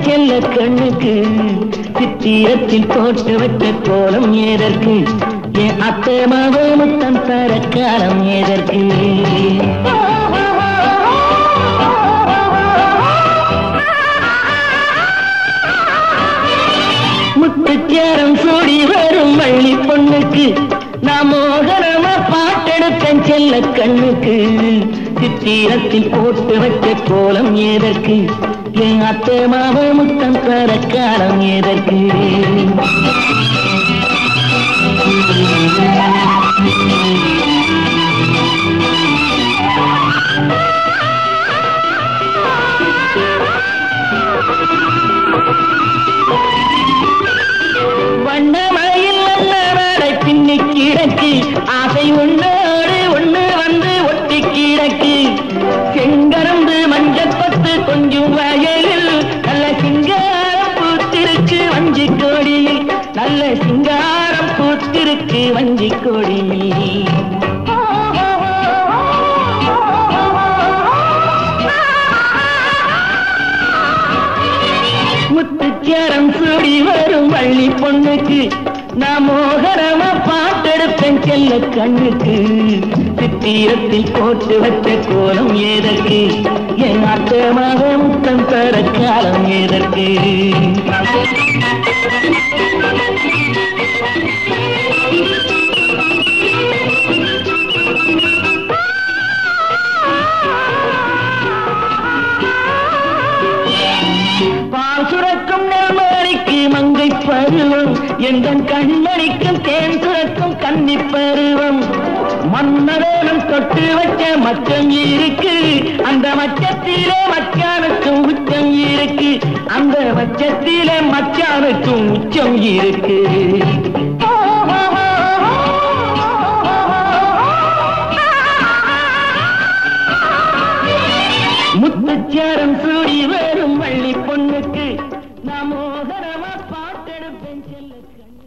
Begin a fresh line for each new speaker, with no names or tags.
செல்ல கண்ணுக்கு சித்திரத்தில் போட்டு வச்ச கோலம் ஏதற்கு என் அத்தை மாவ முத்தம் தர காலம் ஏதற்கு முத்துச்சேரம் சூடி வரும் வள்ளி பொண்ணுக்கு நான் மோகனமா பாட்டெடுத்தேன் செல்ல கண்ணுக்கு சித்திரத்தில் போட்டு வச்ச கோலம் ஏதற்கு என் அத்தை மாவ முத்தம் தர காலம் ஏதற்கு வண்ணமயில் நல்ல வேலை பின்னி கிடக்கு ஆசை ஒன்னோடு ஒண்ணு வந்து ஒட்டி கிடக்கு செங்கரந்து மஞ்சள் பத்து கொஞ்சம் வயலில் நல்ல சிங்காரம் பூத்திருக்கு வஞ்சி கொடியில் நல்ல சிங்காரம் பூத்திருக்கு வஞ்சி கொடியில் முத்துச்சேரம் சூடி வரும் வள்ளி பொண்ணுக்கு நான் மோகரமா பாட்டெடுப்பேன் செல்ல கண்ணுக்கு சித்திரத்தில் போட்டு வச்ச கோலம் ஏதற்கு என் அத்தமாக முத்தம் தர காலம் ஏதற்கு பால் சுரக்கும் நெல்மணிக்கு மங்கை பருவம் எந்த கண்மணிக்கும் தேன் சுரக்கும் கன்னி பருவம் மன்னரேனும் தொட்டு வச்ச மச்சம் இருக்கு அந்த மச்சத்திலே மச்சானுக்கும் உச்சம் இருக்கு அந்த மச்சத்திலே மச்சானுக்கும் உச்சம் இருக்கு முத்துச்சாரம் சூடி வரும் வள்ளி பொண்ணுக்கு நான் மோகரமா பாட்டெடுப்பேன் செல்ல கண்ணு